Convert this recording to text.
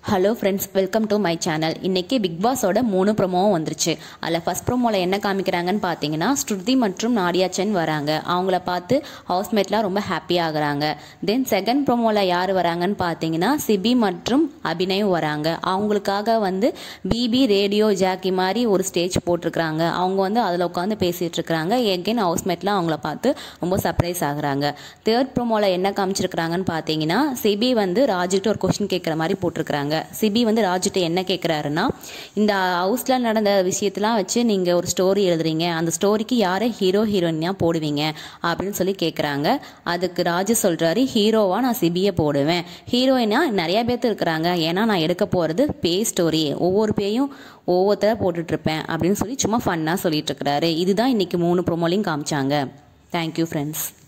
hello friends welcome to my channel இன்னைக்கு big பாஸோட மூணு ப்ரோமோவும் வந்துருச்சு அதில் ஃபர்ஸ்ட் ப்ரோமோவில் என்ன காமிக்கிறாங்கன்னு பார்த்தீங்கன்னா ஸ்ருதி மற்றும் நாடியா சென் வராங்க அவங்கள பார்த்து ஹவுஸ்மேட்லாம் ரொம்ப ஹாப்பி ஆகுறாங்க தென் செகண்ட் ப்ரோமோவில் யார் வராங்கன்னு பார்த்தீங்கன்னா சிபி மற்றும் அபிநயும் வராங்க அவங்களுக்காக வந்து பிபி ரேடியோ ஜாக்கி மாதிரி ஒரு ஸ்டேஜ் போட்டிருக்கிறாங்க அவங்க வந்து அதில் உட்காந்து பேசிகிட்டு இருக்கிறாங்க எகெயின் ஹவுஸ்மேட்லாம் அவங்கள பார்த்து ரொம்ப சர்ப்ரைஸ் ஆகுறாங்க தேர்ட் ப்ரோமோவில் என்ன காமிச்சிருக்கிறாங்கன்னு பார்த்தீங்கன்னா சிபி வந்து ராஜுக்கிட்ட ஒரு கொஸ்டின் கேட்குற மாதிரி போட்டிருக்கிறாங்க சிபி வந்து ராஜுகிட்ட என்ன கேட்குறாருன்னா இந்த ஹவுஸில் நடந்த விஷயத்தெல்லாம் வச்சு நீங்கள் ஒரு ஸ்டோரி எழுதுறீங்க அந்த ஸ்டோரிக்கு யாரை ஹீரோ ஹீரோயினாக போடுவீங்க அப்படின்னு சொல்லி கேட்குறாங்க அதுக்கு ராஜு சொல்கிறாரு ஹீரோவாக நான் சிபியை போடுவேன் ஹீரோயினா நிறைய பேர்த்து இருக்கிறாங்க ஏன்னா நான் எடுக்க போகிறது பேய் ஸ்டோரி ஒவ்வொரு பேயும் ஒவ்வொருத்தர போட்டுட்ருப்பேன் அப்படின்னு சொல்லி சும்மா ஃபன்னாக சொல்லிட்டு இருக்கிறாரு இதுதான் இன்னைக்கு மூணு ப்ரோமோலையும் காமிச்சாங்க தேங்க்யூ ஃப்ரெண்ட்ஸ்